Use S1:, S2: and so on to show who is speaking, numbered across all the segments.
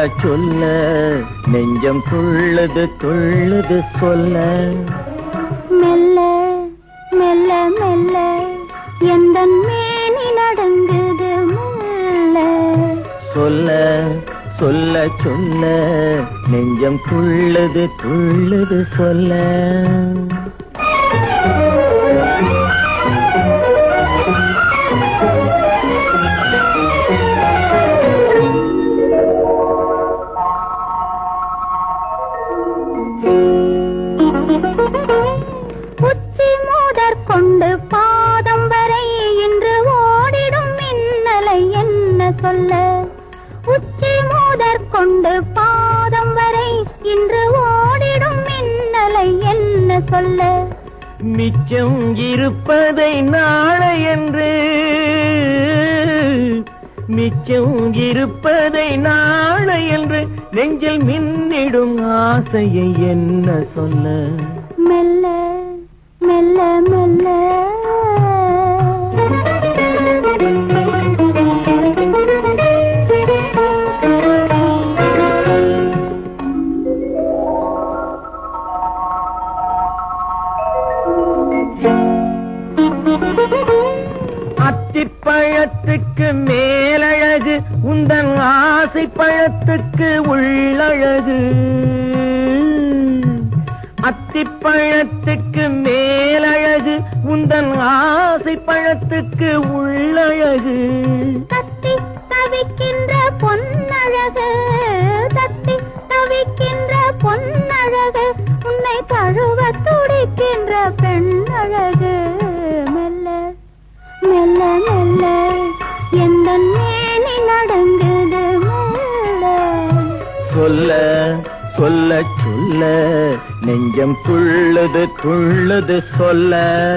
S1: சொல்ல நெஞ்சம் துள்ளுது துள்ளுது சொல்ல
S2: மெல்ல மெல்ல மெல்ல எந்த மேனி நடங்குது மெல்ல
S1: சொல்ல சொல்ல சொல்ல நெஞ்சம் துள்ளுது துள்ளுது சொல்ல
S2: உச்சி மூதற் கொண்டு பாதம் வரை இன்று ஓடிடும் மின்னலை என்ன சொல்ல உச்சி மூதற் கொண்டு பாதம் வரை இன்று ஓடிடும் மின்னலை என்ன சொல்ல
S1: மிச்சம் இருப்பதை நாளை என்று மிச்சம் இருப்பதை நாளை என்று நெஞ்சில் மின்னிடும் ஆசையை என்ன சொல்ல
S2: மெல்ல மெல்ல மெல்ல
S1: அத்திப்பழத்துக்கு மேலழகு உந்தன் ஆசை பழத்துக்கு உள்ளழகு அத்திப்பழத்துக்கு மேலழகு உந்தன் ஆசை பழத்துக்கு உள்ளழகு
S2: தத்தி தவிக்கின்ற பொன்னழகு தத்தி தவிக்கின்ற பொன்னழகு உன்னை தழுவ துடிக்கின்ற பெண்ணழகு மெல்ல மெல்ல மெல்ல எந்த மேனி நடங்குது மெல்ல
S1: சொல்ல சொல்ல சொல்ல நெஞ்சம் துள்ளுது துள்ளுது சொல்ல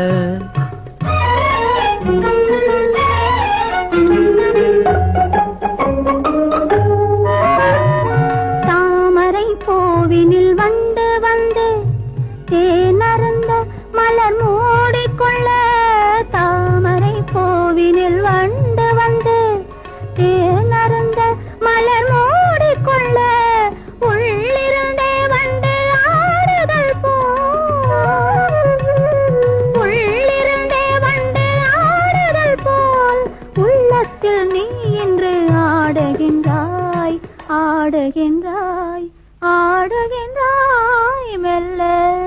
S2: தாமரை பூவினில் வண்டு வந்து தேனருந்த மலர் மூடிக்கொள்ள தாமரை பூவினில் வண்டு வந்து தேனருந்த மலர் மூடிக்கொள்ள உள்ளிருந்தே வண்டு ஆடுதல் போல் உள்ளிருந்தே வண்டு ஆடுதல் போல் உள்ளத்தில் நீ இன்று ஆடுகின்றாய் ஆடுகின்றாய் ஆடுகின்றாய் மெல்ல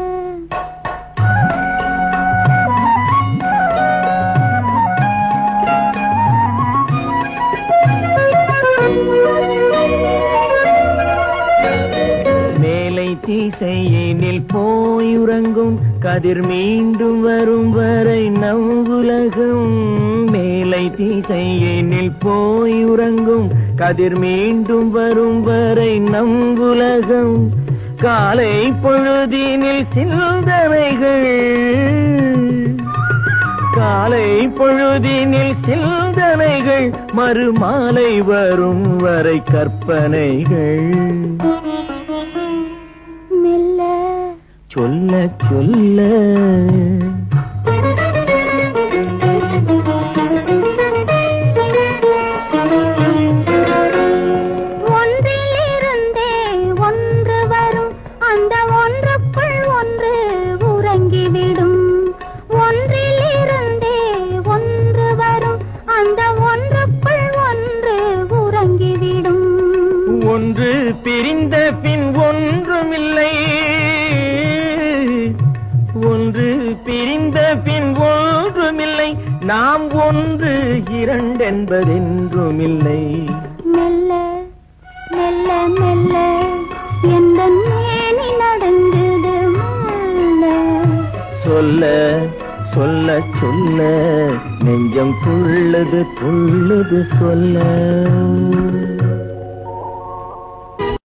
S1: மேலை திசையினில் போயுறங்கும் கதிர் மீண்டும் வரும் வரை நம் உலகம் மேலை திசையினில் போயுறங்கும் கதிர் மீண்டும் வரும் வரை நம் உலகம் காலை பொழுதினில் சிந்தனைகள் காலை பொழுதினில் சிந்தனைகள் மறுமாலை வரும் வரை கற்பனைகள்
S2: மெல்ல
S1: சொல்ல சொல்ல
S2: ஒன்றிலிருந்தே ஒன்று வரும் அந்த ஒன்றுக்குள் ஒன்று உறங்கிவிடும் ஒன்றிலிருந்தே ஒன்று வரும் அந்த ஒன்றுக்குள் ஒன்று உறங்கிவிடும்
S1: ஒன்று பிரிந்த பின் ஒன்றுமில்லை ஒன்று பிரிந்த பின் ஒன்றுமில்லை நாம் ஒன்று இரண்டென்பதென்றுமில்லை
S2: மெல்ல மெல்ல மெல்ல எந்த மேனி நடந்தது மெல்ல
S1: சொல்ல சொல்ல சொல்ல நெஞ்சம் துள்ளுது துள்ளுது சொல்ல